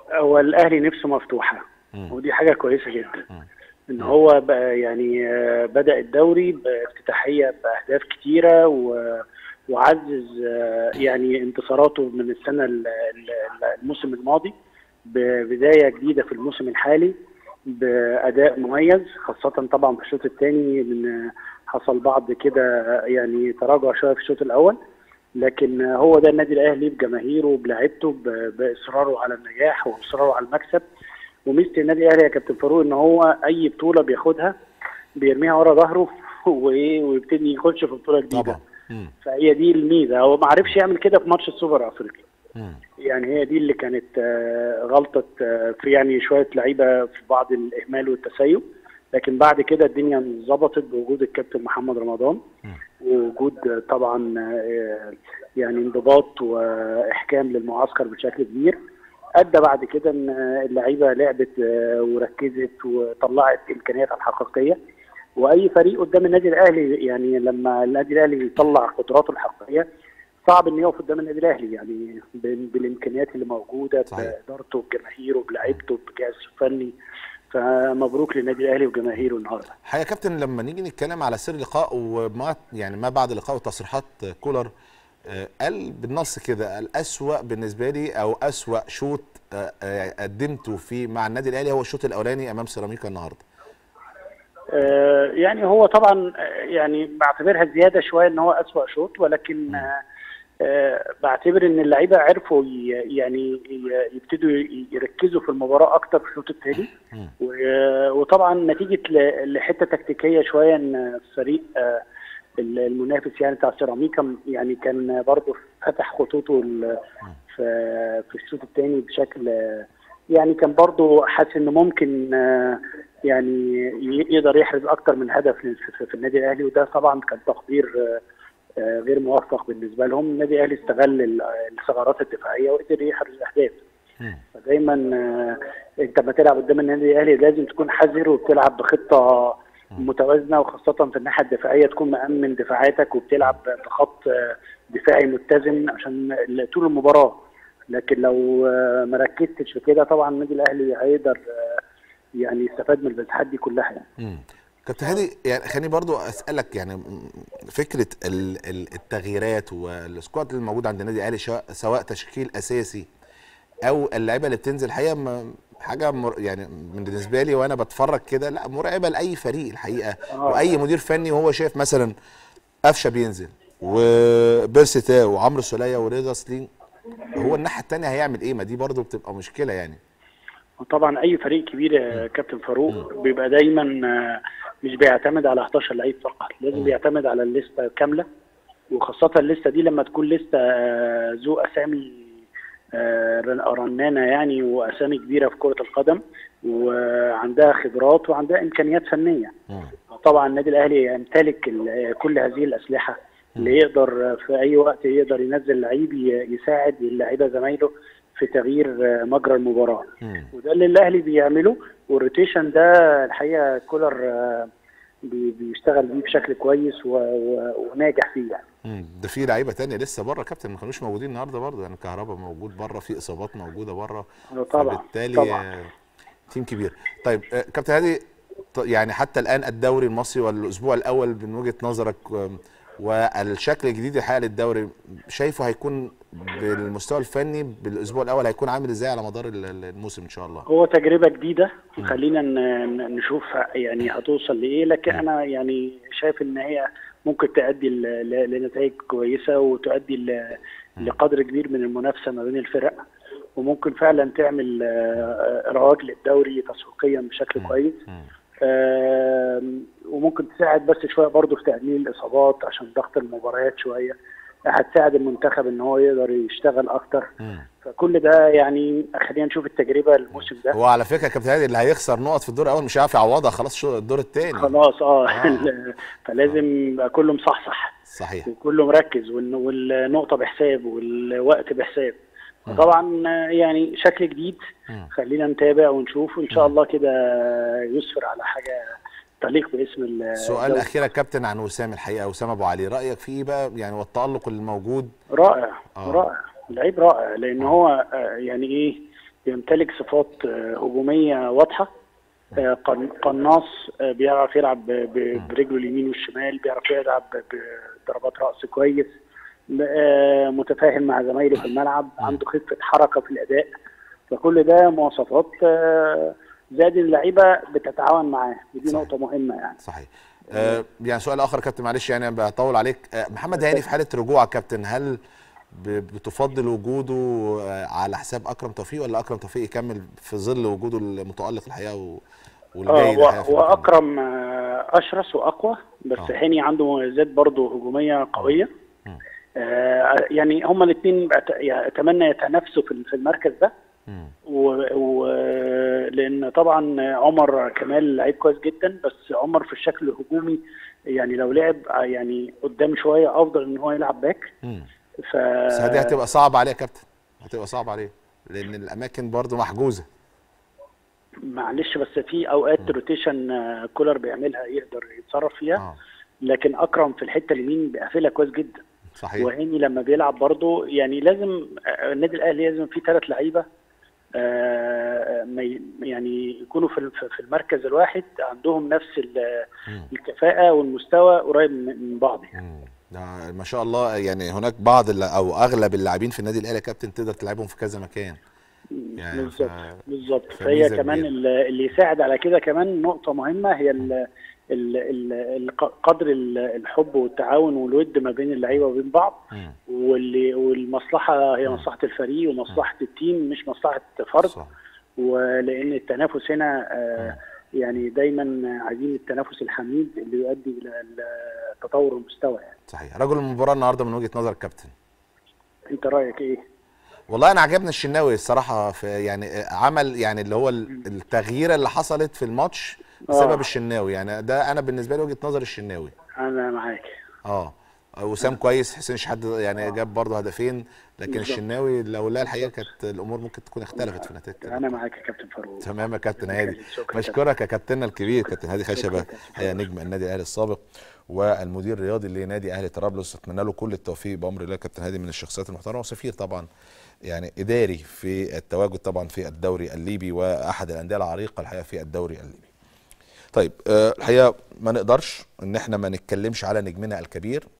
هو الاهلي نفسه مفتوحه مم. ودي حاجه كويسه جدا مم. ان هو بقى يعني آه، بدا الدوري بافتتاحيه باهداف كتيره و وعزز آه، يعني انتصاراته من السنه ال- ال- الموسم الماضي ببدايه جديده في الموسم الحالي باداء مميز خاصه طبعا في الشوط الثاني من حصل بعض كده يعني تراجع شويه في الشوط الاول لكن هو ده النادي الاهلي بجماهيره بلاعيبته ب- باصراره على النجاح واصراره على المكسب وميزه النادي الاهلي يا كابتن فاروق ان هو اي بطوله بياخدها بيرميها ورا ظهره وايه ويبتدي يخش في بطوله جديده طبعا مم. فهي دي الميزه هو ما عرفش يعمل كده في ماتش السوبر الافريقي مم. يعني هي دي اللي كانت آه، غلطه آه، في يعني شويه لعيبه في بعض الاهمال والتسيب لكن بعد كده الدنيا ظبطت بوجود الكابتن محمد رمضان ووجود آه، طبعا آه، يعني انضباط واحكام للمعسكر بشكل كبير ادى بعد كده ان آه، اللعيبه لعبت آه، وركزت وطلعت امكانياتها الحقيقيه واي فريق قدام النادي الاهلي يعني لما النادي الاهلي يطلع قدراته الحقيقيه صعب ان يقف قدام النادي الاهلي يعني بال- بالامكانيات اللي موجوده صحيح. بادارته بجماهيره بلاعيبته بجهازه الفني فمبروك للنادي الاهلي وجماهيره النهارده حقيقة يا كابتن لما نيجي نتكلم على سر اللقاء وما يعني ما بعد اللقاء وتصريحات كولر آه، قال بالنص كده الأسوأ بالنسبة لي أو أسوأ شوط آه، آه، قدمته في مع النادي الأهلي هو الشوط الأولاني أمام سيراميكا النهارده. آه، يعني هو طبعا آه، يعني بعتبرها زياده شويه ان هو اسوأ شوط ولكن آه، آه، بعتبر ان اللعيبه عرفوا ي- يعني ي- يبتدوا ي- يركزوا في المباراه اكتر في الشوط الثاني مم. و- وطبعا نتيجه ل- لحته تكتيكيه شويه ان الفريق آه، ال- المنافس يعني بتاع سيراميكا يعني كان برضه فتح خطوطه ال- في في الشوط الثاني بشكل آه، يعني كان برضه حاسس انه ممكن آه، يعني ي- يقدر يحرز اكتر من هدف في- في في النادي الاهلي وده طبعا كان تقدير آه، آه، غير موفق بالنسبه لهم النادي الاهلي استغل ال- الثغرات الدفاعيه وقدر يحرز اهداف مم. فدايما آه، انت لما تلعب قدام النادي الاهلي لازم تكون حذر وبتلعب بخطه متوازنه وخاصه في الناحيه الدفاعيه تكون مامن دفاعاتك وبتلعب بخط آه، دفاعي متزن عشان ال- طول المباراه لكن لو آه، ما ركزتش في كده طبعا النادي الاهلي هيقدر آه، يعني يستفاد من المساحات دي كلها يعني. مم. كابتن هادي يعني خليني برضو اسالك يعني م- فكره ال- ال- التغييرات والسكواد اللي موجود عند النادي الاهلي شا- سواء تشكيل اساسي او اللعيبه اللي بتنزل الحقيقه م- حاجه مر يعني من بالنسبه لي وانا بتفرج كده لا مرعبه لاي فريق الحقيقه آه. واي مدير فني وهو شايف مثلا قفشه بينزل وبيرسي تاو وعمرو سوليه ورضا سليم هو الناحيه الثانيه هيعمل ايه ما دي برضو بتبقى مشكله يعني وطبعا اي فريق كبير يا كابتن فاروق بيبقى دايما آه، مش بيعتمد على 11 لعيب فقط لازم بيعتمد على الليسته كامله وخاصه الليسته دي لما تكون لسته آه، ذو اسامي آه، رن- رنانه يعني واسامي كبيره في كره القدم وعندها خبرات وعندها امكانيات فنيه مم. طبعا النادي الاهلي يمتلك ال- كل هذه الاسلحه اللي يقدر في اي وقت يقدر ينزل لعيب ي- يساعد اللعيبه زمايله في تغيير آه، مجرى المباراه مم. وده اللي الاهلي بيعمله والروتيشن ده الحقيقه كولر آه، بي- بيشتغل بيه بشكل كويس و- و- وناجح فيه يعني مم. ده في لعيبه تانية لسه بره كابتن ما كانوش موجودين النهارده برضه يعني كهربا موجود بره في اصابات موجوده بره طبعا فبالتالي طبعا آه، تيم كبير طيب آه، كابتن هادي ط- يعني حتى الان الدوري المصري والاسبوع الاول من وجهه نظرك آم، والشكل الجديد الحقيقه للدوري شايفه هيكون بالمستوى الفني بالاسبوع الاول هيكون عامل ازاي على مدار ال- ال- الموسم ان شاء الله هو تجربه جديده خلينا ن- ن- نشوف يعني هتوصل لايه لكن انا يعني شايف ان هي ممكن تؤدي ل- ل- لنتائج كويسه وتؤدي ل- لقدر كبير من المنافسه ما بين الفرق وممكن فعلا تعمل آه، رواج للدوري تسويقيا بشكل كويس مم. آم، وممكن تساعد بس شويه برضه في تقليل الاصابات عشان ضغط المباريات شويه هتساعد المنتخب ان هو يقدر يشتغل اكتر مم. فكل ده يعني خلينا نشوف التجربه الموسم ده هو على فكره كابتن هادي اللي هيخسر نقط في الدور الاول مش هيعرف يعوضها خلاص شو الدور الثاني خلاص اه آه. فلازم يبقى كله مصحصح صحيح وكله مركز والن- والنقطه بحساب والوقت بحساب طبعا يعني شكل جديد مم. خلينا نتابع ونشوف وان شاء الله كده يسفر على حاجه تليق باسم ال- سؤال الدوري. اخير يا كابتن عن وسام الحقيقه وسام ابو علي رايك فيه بقى يعني والتالق الموجود رائع آه. رائع لعيب رائع لان هو آه، يعني ايه بيمتلك صفات آه، هجوميه واضحه آه، قن- قناص آه، بيعرف يلعب ب- ب- برجله اليمين والشمال بيعرف يلعب ب- بضربات راس كويس م- آه، متفاهم مع زمايله في الملعب عنده خفه حركه في الاداء فكل ده مواصفات آه، زائد اللعيبه بتتعاون معاه ودي صح. نقطه مهمه يعني صحيح آه يعني سؤال اخر يا كابتن معلش يعني أنا بطول عليك آه محمد هاني في حاله رجوع يا كابتن هل ب- بتفضل وجوده آه على حساب اكرم توفيق ولا اكرم توفيق يكمل في ظل وجوده المتالق الحقيقه و... والجيد آه، الحقيقة في و- المكان؟ واكرم آه، اشرس واقوى بس آه. هاني عنده مميزات برضه هجوميه قويه مم. آه، يعني هما الاثنين اتمنى يتنافسوا في في المركز ده مم. و... و... لان طبعا عمر كمال لعيب كويس جدا بس عمر في الشكل الهجومي يعني لو لعب آه، يعني قدام شويه افضل ان هو يلعب باك مم. ف بس دي هتبقى صعبه عليه يا كابتن هتبقى صعبه عليه لان الاماكن برضو محجوزه معلش بس في اوقات روتيشن آه، كولر بيعملها يقدر يتصرف فيها اه لكن اكرم في الحته اليمين بيقفلها كويس جدا صحيح وهاني لما بيلعب برضه يعني لازم آه، النادي الاهلي لازم فيه ثلاث لعيبه آه، ما ي- يعني يكونوا في في- في المركز الواحد عندهم نفس ال- مم. الكفاءه والمستوى قريب من من بعض يعني مم. ده ما شاء الله يعني هناك بعض الل- او اغلب اللاعبين في النادي الاهلي يا كابتن تقدر تلعبهم في كذا مكان يعني بالظبط ف- بالظبط فهي فميزة كمان كبيرة. ال- اللي يساعد على كده كمان نقطه مهمه هي ال ال ال ال- قدر ال- الحب والتعاون والود ما بين اللعيبه وبين بعض مم. واللي والمصلحه هي مصلحه الفريق ومصلحه التيم مش مصلحه فرد صح ولان التنافس هنا آه، يعني دايما عايزين التنافس الحميد اللي يؤدي الى ال- تطور المستوى يعني صحيح رجل المباراه النهارده من وجهه نظر الكابتن انت رايك ايه؟ والله انا عجبني الشناوي الصراحه في يعني عمل يعني اللي هو ال- التغييره اللي حصلت في الماتش بسبب آه. الشناوي يعني ده انا بالنسبه لي وجهه نظر الشناوي انا معاك اه وسام كويس حسين شحات يعني جاب برضه هدفين لكن بالظبط. الشناوي لولا الحقيقه كانت الامور ممكن تكون اختلفت في نتيجه انا معاك يا كابتن فاروق تمام يا كابتن هادي شكراً. بشكرك يا كابتننا الكبير كابتن هادي خشبه كابتن. هي نجم النادي الاهلي السابق والمدير الرياضي لنادي اهلي طرابلس اتمنى له كل التوفيق بامر الله كابتن هادي من الشخصيات المحترمه وسفير طبعا يعني اداري في التواجد طبعا في الدوري الليبي واحد الانديه العريقه الحقيقه في الدوري الليبي طيب آه، الحقيقه ما نقدرش ان احنا ما نتكلمش على نجمنا الكبير